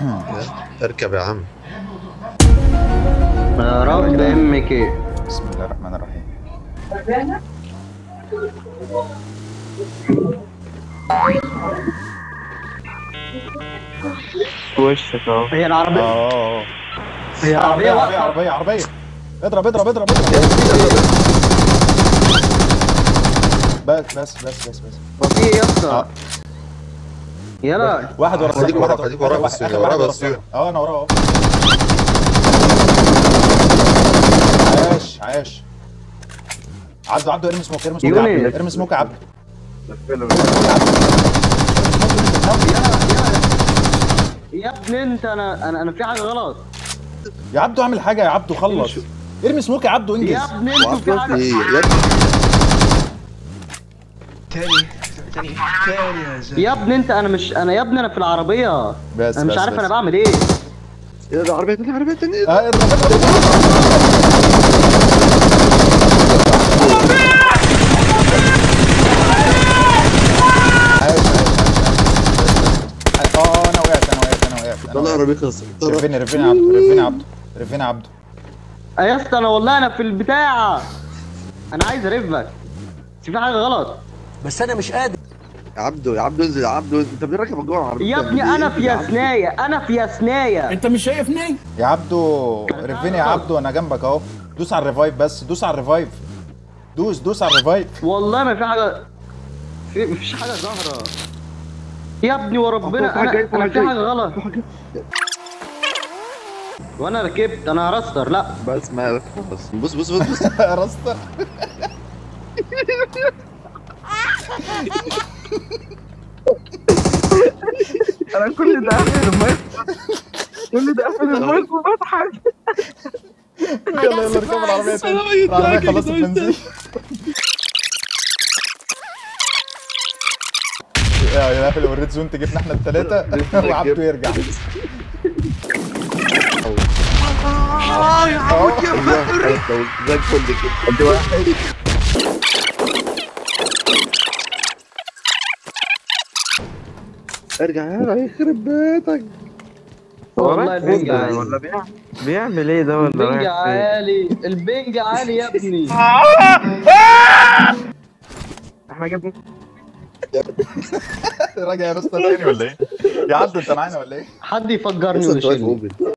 اركب يا عم يا رب امك بسم الله الرحمن الرحيم وشك اهو هي العربية اه هي عربية العربية عربية واقفة عربية عربية اضرب اضرب اضرب اضرب بس بس بس بس بس هو في ايه يا اسطى آه. يلا واحد ورا خليك الثاني ورا، واحد خليك ورا واحد- بس، آخر ورا واحد بس. الثاني. اه انا وراه اهو عاش عاش عبده عبده ارمي سموك ارمي سموك يا يونس. عبده ارمي سموك يا عبده يا ابني انت انا انا انا في حاجة غلط يا عبده اعمل حاجة يا عبده خلص ارمي سموك يا عبده يا انجز ابني انتوا في وعبد حاجة ايه يا ابني تاني تاني تاني يا زلمه يا ابني انت انا مش انا يا ابني انا في العربية بس انا مش بس عارف بس. انا بعمل ايه يا ده عربيه تانية عربيه تانية اه اضرب اضرب اضرب عاش عاش عاش اه انا وقعت انا وقعت انا وقعت انا طلع وقعت عربيه خلصت رفيني رفيني عبده رفيني عبده رفيني عبده آه يا اسطى انا والله انا في البتاع انا عايز ارفك بس في حاجة غلط يا عبدو يا عبدو انزل يا عبدو انت بنركب جوه العربيه يا ابني انا في ياسناية انا في ياسناية يا عبده رفيني يا عبده انا جنبك اهو دوس على الريفايف بس دوس على الريفايف دوس دوس على الريفايف والله ما في حاجة في مفيش حاجة ظاهرة يا ابني وربنا واحد جاي، انا انا واحد في جاي. حاجة غلط وانا ركبت انا هرستر لا بس ما خلاص بص بص بص بص راستر انا كل ده قافل المايك كل ده قافل المايك وبضحك يلا يلا اركب العربية تاني العربية خلصت بنزين يا يا في الريد زون تجيبنا احنا الثلاثة وعبده يرجع اه يا عم زي الفل كده ارجع يلا يخرب بيتك والله البنج ولا عالي ولا بيعمل بيعمل ايه ده ولا البنج رايح فين؟ عالي البنج عالي يا ابني احنا جبنا راجع يا راستر تاني ولا ايه؟ يا عبده انت معانا ولا ايه؟ حد يفجرني لسه انت واقف ويشيلني اوبن